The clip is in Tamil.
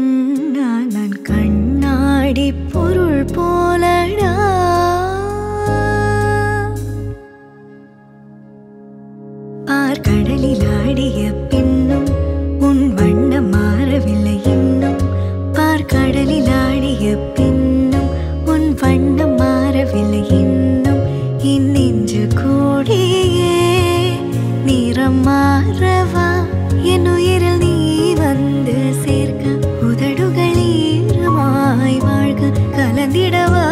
கண்ணால் நான் கண்ணாடி பொருள் போலடா பார் கடலில் ஆடிய பின்னும் உன் வண்ணம் மாறவில்லை இன்னும் பார் கடலில் ஆடிய பின்னும் உன் வண்ணம் மாறவில்லை இன்னும் என் நெஞ்சு கூடியே நிறம் மாறவா என் உயிரில் நீ வந்து சேர்க்க உதடுகள் ஈரமாய் வாழ்க கலந்திடவா